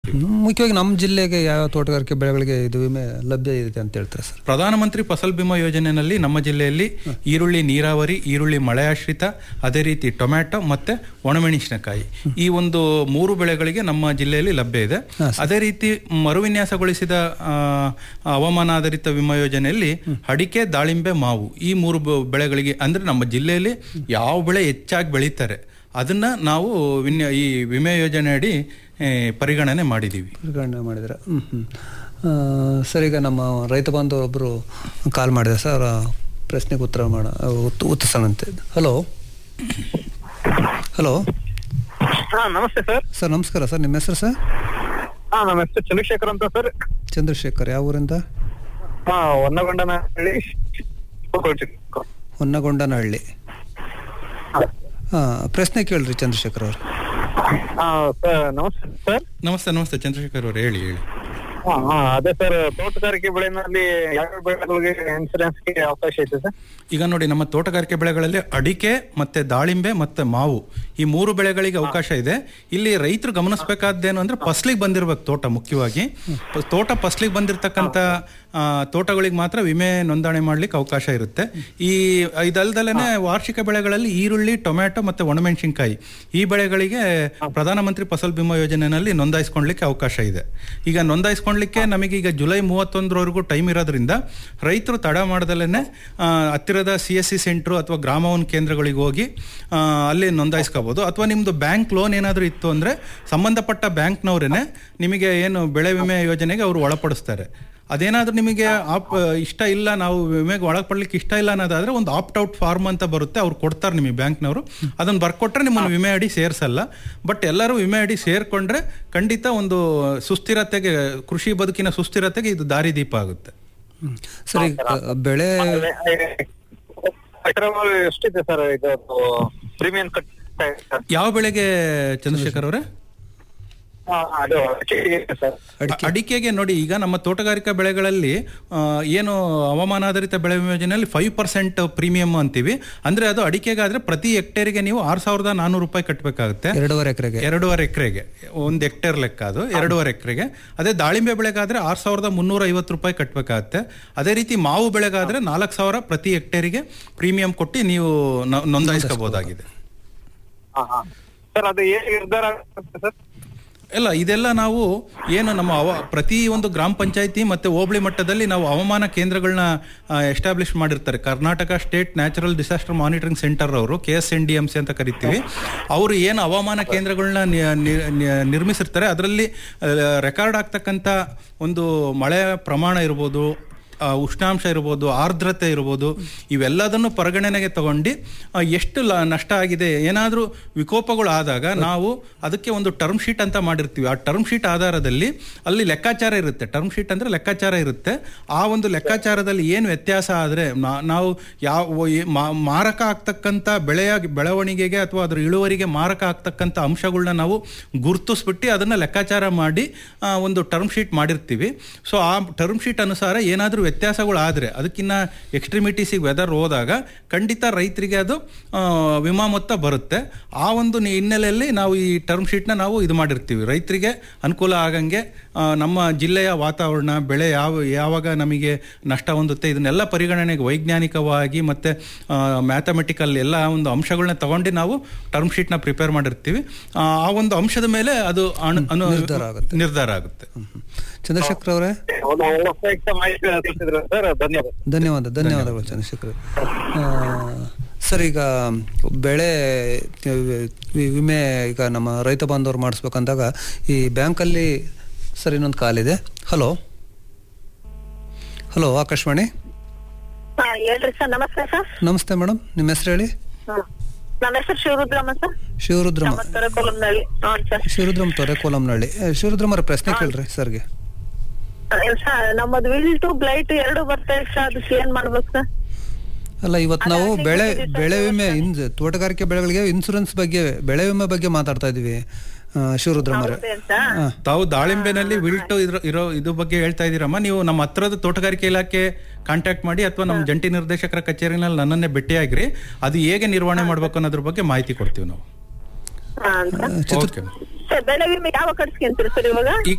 ಮಾಡ್ತೀವಿ ಮುಖ್ಯವಾಗಿ ನಮ್ಮ ಜಿಲ್ಲೆಗೆ ಯಾವ ತೋಟಗಾರಿಕೆ ಬೆಳೆಗಳಿಗೆ ಇದು ವಿಮೆ ಲಭ್ಯ ಇದೆ ಅಂತ ಹೇಳ್ತಾರೆ ಸರ್ ಪ್ರಧಾನಮಂತ್ರಿ ಫಸಲ್ ಬಿಮಾ ಯೋಜನೆಯಲ್ಲಿ ನಮ್ಮ ಜಿಲ್ಲೆಯಲ್ಲಿ ಈರುಳ್ಳಿ ನೀರಾವರಿ ಈರುಳ್ಳಿ ಮಳೆಯಾಶ್ರಿತ ಅದೇ ರೀತಿ ಟೊಮ್ಯಾಟೊ ಮತ್ತೆ ಒಣಮೆಣಸಿನಕಾಯಿ ಈ ಒಂದು ಮೂರು ಬೆಳೆಗಳಿಗೆ ನಮ್ಮ ಜಿಲ್ಲೆಯಲ್ಲಿ ಲಭ್ಯ ಇದೆ ಅದೇ ರೀತಿ ಮರುವಿನ್ಯಾಸಗೊಳಿಸಿದ ಆ, ಹವಾಮಾನ ಆಧಾರಿತ ವಿಮಾ ಯೋಜನೆಯಲ್ಲಿ ಅಡಿಕೆ ದಾಳಿಂಬೆ ಮಾವು ಈ ಮೂರು ಬ- ಬೆಳೆಗಳಿಗೆ ಅಂದ್ರೆ ನಮ್ಮ ಜಿಲ್ಲೆಯಲ್ಲಿ ಯಾವ ಬೆಳೆ ಹೆಚ್ಚಾಗಿ ಬೆಳೀತಾರೆ ಅದನ್ನ ನಾವು ವಿನ್ಯ ಈ ವಿಮೆ ಯೋಜನೆಯಡಿ ಆ, ಪರಿಗಣನೆ ಮಾಡಿದ್ದೀವಿ ಪರಿಗಣನೆ ಮಾಡಿದ್ರೆ ಹ್ಞೂ ಹ್ಞೂ ಸರ್ ಈಗ ನಮ್ಮ ರೈತ ಬಾಂಧವ ಒಬ್ಬರು ಕಾಲ್ ಮಾಡಿದೆ ಸರ್ ಅವರ ಪ್ರಶ್ನೆಗೆ ಉತ್ತರ ಮಾಡ ಉತ್ ಉತ್ತರಿಸೋಣಂತೆ ಹಲೋ ಹಲೋ ಹಾ ನಮಸ್ತೆ ಸರ್ ಸರ್ ನಮಸ್ಕಾರ ಸರ್ ನಿಮ್ಮ ಹೆಸರು ಸರ್ ಹಾ ನಮ್ಮ ಹೆಸರು ಚಂದ್ರಶೇಖರ್ ಅಂತ ಸರ್ ಚಂದ್ರಶೇಖರ್ ಯಾವ ಊರಿಂದ ಹಾ ಹೊನ್ನಗೊಂಡನ ಹೇಳಿ ಹೊನ್ನಗೊಂಡನಹಳ್ಳಿ ಹಾಂ ಪ್ರಶ್ನೆ ಕೇಳ್ರಿ ಚಂದ್ರಶೇಖರ್ ಅವರು ಹಾ ಸರ್ ನಮಸ್ತೆ ಸರ್ ನಮಸ್ತೆ ನಮಸ್ತೆ ಚಂದ್ರಶೇಖರ್ ಅವರು ಹೇಳಿ ಹೇಳಿ ಹಾ ಹಾ ಅದೇ ಸರ್ ತೋಟಗಾರಿಕೆ ಬೆಳೆನಲ್ಲಿ ಯಾವ ಬೆಳೆಗಳಿಗೆ ಇನ್ಸೂರೆನ್ಸ್ಗೆ ಅವಕಾಶ ಐತೆ ಸರ್ ಈಗ ನೋಡಿ ನಮ್ಮ ತೋಟಗಾರಿಕೆ ಬೆಳೆಗಳಲ್ಲಿ ಅಡಿಕೆ ಮತ್ತೆ ದಾಳಿಂಬೆ ಮತ್ತೆ ಮಾವು ಈ ಮೂರು ಬೆಳೆಗಳಿಗೆ ಅವಕಾಶ ಇದೆ ಇಲ್ಲಿ ರೈತರು ಗಮನಿಸಬೇಕಾದ್ದೇನು ಅಂದ್ರೆ ಫಸ್ಲಿಗೆ ಬಂದಿರ್ಬೇಕು ತೋಟ ಮುಖ್ಯವಾಗಿ ಪ- ತೋಟ ಫಸ್ಲಿಗೆ ಬಂದಿರತಕ್ಕಂತ ಆ, ತೋಟಗಳಿಗೆ ಮಾತ್ರ ವಿಮೆ ನೋಂದಣಿ ಮಾಡ್ಲಿಕ್ಕೆ ಅವಕಾಶ ಇರುತ್ತೆ ಈ ಇದಲ್ದಲೇನೆ ವಾರ್ಷಿಕ ಬೆಳೆಗಳಲ್ಲಿ ಈರುಳ್ಳಿ ಟೊಮ್ಯಾಟೊ ಮತ್ತೆ ಒಣಮೆಣಸಿನಕಾಯಿ ಈ ಬೆಳೆಗಳಿಗೆ ಪ್ರಧಾನಮಂತ್ರಿ ಫಸಲ್ ಬಿಮಾ ಯೋಜನೆಯಲ್ಲಿ ನೋಂದಾಯಿಸ್ಕೊಳ್ಲಿಕ್ಕೆ ಅವಕಾಶ ಇದೆ ಈಗ ನೋಂದಾಯಿಸ್ಕೊಳ್ಲಿಕ್ಕೆ ನಮಗೆ ಈಗ ಜುಲೈ ಮೂವತ್ತೊಂದರವರೆಗೂ ಟೈಮ್ ಇರೋದ್ರಿಂದ ರೈತರು ತಡ ಮಾಡ್ದಲೇನೆ ಆ, ಹತ್ತಿರದ ಸಿ ಎಸ್ ಸಿ ಸೆಂಟ್ರು ಅಥವಾ ಗ್ರಾಮವನ್ ಕೇಂದ್ರಗಳಿಗೆ ಹೋಗಿ ಆ, ಅಲ್ಲಿ ನೋಂದಾಯಿಸ್ಕೋಬಹುದು ಅಥವಾ ನಿಮ್ದು ಬ್ಯಾಂಕ್ ಲೋನ್ ಏನಾದರೂ ಇತ್ತು ಅಂದ್ರೆ ಸಂಬಂಧಪಟ್ಟ ಬ್ಯಾಂಕ್ನವರೇನೆ ನಿಮಗೆ ಏನು ಬೆಳೆ ವಿಮೆ ಯೋಜನೆಗೆ ಅವರು ಒಳಪಡಿಸ್ತಾರೆ ಅದೇನಾದ್ರೂ ನಿಮಗೆ ಆಪ್ ಇಷ್ಟ ಇಲ್ಲ ನಾವು ವಿಮೆಗೆ ಒಳಪಡ್ಲಿಕ್ಕೆ ಇಷ್ಟ ಇಲ್ಲ ಅನ್ನೋದಾದ್ರೆ ಒಂದು ಆಪ್ಟ್ ಔಟ್ ಫಾರ್ಮ್ ಅಂತ ಬರುತ್ತೆ ಅವ್ರು ಕೊಡ್ತಾರೆ ನಿಮಗೆ ಬ್ಯಾಂಕ್ನವರು ಅದನ್ನ ಬರ್ಕೊಟ್ರೆ ನಿಮ್ಮನ್ನು ವಿಮೆ ಅಡಿ ಸೇರ್ಸಲ್ಲ ಬಟ್ ಎಲ್ಲರೂ ವಿಮೆ ಅಡಿ ಸೇರ್ಕೊಂಡ್ರೆ ಖಂಡಿತ ಒಂದು ಸುಸ್ಥಿರತೆಗೆ ಕೃಷಿ ಬದುಕಿನ ಸುಸ್ಥಿರತೆಗೆ ಇದು ದಾರಿದೀಪ ಆಗುತ್ತೆ ಸರ್ ಈಗ ಬೆಳೆ ಪೆಟ್ರೋಲ್ ಎಷ್ಟಿದೆ ಸರ್ ಇದು ಪ್ರೀಮಿಯಂ ಕಟ್ ಸರ್ ಯಾವ ಬೆಳೆಗೆ ಚಂದ್ರಶೇಖರ್ ಅವರೇ ಹಾ ಅದು ಇದೆ ಸರ್ ಅಡಿಕೆಗೆ ನೋಡಿ ಈಗ ನಮ್ಮ ತೋಟಗಾರಿಕಾ ಬೆಳೆಗಳಲ್ಲಿ ಆ, ಏನು ಹವಾಮಾನಾಧಾರಿತ ಬೆಳೆ ವಿಮೆ ಯೋಜನೆಯಲ್ಲಿ ಫೈವ್ ಪರ್ಸೆಂಟ್ ಪ್ರೀಮಿಯಂ ಅಂತೀವಿ ಅಂದ್ರೆ ಅದು ಅಡಿಕೆಗಾದ್ರೆ ಪ್ರತಿ ಹೆಕ್ಟೇರಿಗೆ ನೀವು ಆರ್ ಸಾವಿರದ ನಾನೂರು ರೂಪಾಯಿ ಕಟ್ಟಬೇಕಾಗುತ್ತೆ ಎರಡೂವರೆ ಎಕರೆಗೆ ಎರಡೂವರೆ ಎಕರೆಗೆ ಒಂದು ಹೆಕ್ಟೇರ್ ಲೆಕ್ಕ ಅದು ಎರಡೂವರೆ ಎಕರೆಗೆ ಅದೇ ದಾಳಿಂಬೆ ಬೆಳೆಗಾದ್ರೆ ಆರ್ ಸಾವಿರದ ಮುನ್ನೂರ ಐವತ್ತು ರೂಪಾಯಿ ಕಟ್ಟಬೇಕಾಗತ್ತೆ ಅದೇ ರೀತಿ ಮಾವು ಬೆಳೆಗಾದ್ರೆ ನಾಲ್ಕು ಸಾವಿರ ಪ್ರತಿ ಹೆಕ್ಟೇರಿಗೆ ಪ್ರೀಮಿಯಂ ಕೊಟ್ಟು ನೀವು ನ- ನೋಂದಾಯಿಸ್ಕೋಬಹುದಾಗಿದೆ ಹಾ ಹಾ ಸರ್ ಅದು ಹೇಗೆ ನಿರ್ಧಾರ ಆಗುತ್ತೆ ಸರ್ ಇಲ್ಲ ಇದೆಲ್ಲ ನಾವು ಏನು ನಮ್ಮ ಅವ ಪ್ರತಿ ಒಂದು ಗ್ರಾಮ ಪಂಚಾಯತಿ ಮತ್ತೆ ಹೋಬಳಿ ಮಟ್ಟದಲ್ಲಿ ನಾವು ಹವಾಮಾನ ಕೇಂದ್ರಗಳನ್ನ ಎಸ್ಟಾಬ್ಲಿಷ್ ಮಾಡಿರ್ತಾರೆ Karnataka state natural disaster monitoring centre ಅವರು K S N D M C ಅಂತ ಕರಿತೀವಿ ಅವರು ಏನು ಹವಾಮಾನ ಕೇಂದ್ರಗಳನ್ನ ನಿ- ನಿ- ನಿ- ನಿರ್ಮಿಸಿರ್ತಾರೆ ಅದರಲ್ಲಿ ರೆಕಾರ್ಡ್ ಆಗ್ತಕ್ಕಂಥ ಒಂದು ಮಳೆ ಪ್ರಮಾಣ ಇರ್ಬೋದು ಆ, ಉಷ್ಣಾಂಶ ಇರ್ಬೋದು ಆರ್ದ್ರತೆ ಇರ್ಬೋದು ಇವೆಲ್ಲದನ್ನು ಪರಿಗಣನೆಗೆ ತಗೊಂಡು ಆ, ಎಷ್ಟು ಲ ನಷ್ಟ ಆಗಿದೆ ಏನಾದರೂ ವಿಕೋಪಗಳು ಆದಾಗ ನಾವು ಅದಕ್ಕೆ ಒಂದು ಟರ್ಮ್ ಶೀಟ್ ಅಂತ ಮಾಡಿರ್ತೀವಿ ಆ ಟರ್ಮ್ ಶೀಟ್ ಆಧಾರದಲ್ಲಿ ಅಲ್ಲಿ ಲೆಕ್ಕಾಚಾರ ಇರುತ್ತೆ ಟರ್ಮ್ ಶೀಟ್ ಅಂದ್ರೆ ಲೆಕ್ಕಾಚಾರ ಇರುತ್ತೆ ಆ ಒಂದು ಲೆಕ್ಕಾಚಾರದಲ್ಲಿ ಏನು ವ್ಯತ್ಯಾಸ ಆದರೆ ನಾವು ಯಾವ ಈ ಮಾ- ಮಾರಕ ಆಗ್ತಕ್ಕಂಥ ಬೆಳೆಯ ಬೆಳವಣಿಗೆಗೆ ಅಥವಾ ಅದ್ರ ಇಳುವರಿಗೆ ಮಾರಕ ಆಗ್ತಕ್ಕಂಥ ಅಂಶಗಳನ್ನ ನಾವು ಗುರುತಿಸ್ಬಿಟ್ಟು ಅದನ್ನ ಲೆಕ್ಕಾಚಾರ ಮಾಡಿ ಆ, ಒಂದು ಟರ್ಮ್ ಶೀಟ್ ಮಾಡಿರ್ತೀವಿ ಸೊ ಆ ಟರ್ಮ್ ಶೀಟ್ ಅನುಸಾರ ಏನಾದರೂ ವ್ಯತ್ಯಾಸಗಳು ಆದರೆ ಅದಕ್ಕಿಂತ ಎಕ್ಸ್ಟ್ರಿಮಿಟೀಸಿಗೆ ವೆದರ್ ಹೋದಾಗ ಖಂಡಿತ ರೈತರಿಗೆ ಅದು ಆ, ವಿಮಾ ಮೊತ್ತ ಬರುತ್ತೆ ಆ ಒಂದು ನಿ- ಹಿನ್ನೆಲೆಯಲ್ಲಿ ನಾವು ಈ ಟರ್ಮ್ ಶೀಟ್ನ ನಾವು ಇದು ಮಾಡಿರ್ತೀವಿ ರೈತರಿಗೆ ಅನುಕೂಲ ಆಗಂಗೆ ಆ, ನಮ್ಮ ಜಿಲ್ಲೆಯ ವಾತಾವರಣ ಬೆಳೆ ಯಾವ ಯಾವಾಗ ನಮಗೆ ನಷ್ಟ ಹೊಂದುತ್ತೆ ಇದನ್ನೆಲ್ಲ ಪರಿಗಣನೆಗೆ ವೈಜ್ಞಾನಿಕವಾಗಿ ಮತ್ತೆ ಮ್ಯಾಥಮೆಟಿಕಲ್ ಎಲ್ಲ ಒಂದು ಅಂಶಗಳನ್ನ ತಗೊಂಡು ನಾವು ಟರ್ಮ್ ಶೀಟ್ನ ಪ್ರಿಪೇರ್ ಮಾಡಿರ್ತೀವಿ ಆ ಆ ಒಂದು ಅಂಶದ ಮೇಲೆ ಅದು ಅಣು- ಅನು- ನಿರ್ಧಾರ ಆಗುತ್ತೆ. ನಿರ್ಧಾರ ಆಗುತ್ತೆ ಚಂದ್ರಶೇಖರ್ ಅವರೇ ಒಂದು ಒಳ್ಳೆ ಉಪಯುಕ್ತ ಮಾಹಿತಿ ತಿಳಿಸಿದ್ರು ಸರ್ ಧನ್ಯವಾದ ಧನ್ಯವಾದ ಧನ್ಯವಾದಗಳು ಚಂದ್ರಶೇಖರ್ ಆ, ಸರ್ ಈಗ ಬೆಳೆ ವಿ- ವಿಮೆ ಈಗ ನಮ್ಮ ರೈತ ಬಾಂಧವರು ಮಾಡಿಸ್ಬೇಕಂದಾಗ ಈ ಬ್ಯಾಂಕಲ್ಲಿ ಸರ್ ಇನ್ನೊಂದು ಕಾಲಿದೆ ಹಲೋ ಹಲೋ ಆಕಾಶವಾಣಿ ಹಾ ಹೇಳ್ರಿ ಸರ್ ನಮಸ್ತೆ ಸರ್ ನಮಸ್ತೆ ಮೇಡಮ್ ನಿಮ್ಮ ಹೆಸರು ಹೇಳಿ ಹ್ಮ್. ನನ್ನ ಹೆಸರು ಶಿವರುದ್ರಮ್ಮ ಸರ್ ಶಿವರುದ್ರಮ್ಮ ನಮ್ಮತ್ತರ ಕೊಲಂನಳ್ಳಿ ಹ್ಞೂ ಸರ್ ಶಿವರುದ್ರಮ್ಮ ತೊರೆ ಕೋಲಂನಹಳ್ಳಿ ಏ, ಶಿವರುದ್ರಮ್ಮರ ಪ್ರಶ್ನೆ ಕೇಳ್ರಿ ಸರ್ಗೆ ಏ, ಸರ್ ನಮ್ಮದು ವಿಲ್ ಟು ಬ್ಲೈಟ್ ಎರಡು ಬರ್ತಾ ಇದೆ ಸರ್ ಅದಕ್ಕೆ ಏನ್ ಮಾಡ್ಬೇಕು ಸರ್ ಅಲ್ಲ ಇವತ್ತು ನಾವು ಬೆಳೆ ಬೆಳೆ ವಿಮೆ ಇನ್ ತೋಟಗಾರಿಕೆ ಬೆಳೆಗಳಿಗೆ ಇನ್ಸೂರೆನ್ಸ್ ಬಗ್ಗೆ ಬೆಳೆ ವಿಮೆ ಬಗ್ಗೆ ಮಾತಾಡ್ತಾ ಇದೀವಿ ಆ, ಶಿವರುದ್ರಮ್ಮರೇ ಹೌದೇನ್ ಸರ್ ಹಾ ತಾವು ದಾಳಿಂಬೆನಲ್ಲಿ ವಿಲ್ಟು ಇದ್ರ ಇರೋ ಇದು ಬಗ್ಗೆ ಹೇಳ್ತಾ ಇದ್ದೀರಮ್ಮ ನೀವು ನಮ್ಮ ಹತ್ರದ ತೋಟಗಾರಿಕೆ ಇಲಾಖೆ ಕಾಂಟ್ಯಾಕ್ಟ್ ಮಾಡಿ ಅಥವಾ ನಮ್ಮ ಜಂಟಿ ನಿರ್ದೇಶಕರ ಕಚೇರಿನಲ್ಲಿ ನನ್ನನ್ನೇ ಭೇಟಿಯಾಗ್ರಿ ಅದು ಹೇಗೆ ನಿರ್ವಹಣೆ ಮಾಡ್ಬೇಕು ಅನ್ನೋದ್ರ ಬಗ್ಗೆ ಮಾಹಿತಿ ಕೊಡ್ತೀವಿ ನಾವು ಹಾ ಅಂತ ಚಿತ್ರ ಓಕೆ ಸರ್ ಬೆಳೆ ವಿಮೆ ಯಾವ ಕಟ್ಸ್ಕೊಂತೀರಿ ಸರ್ ಇವಾಗ ಈ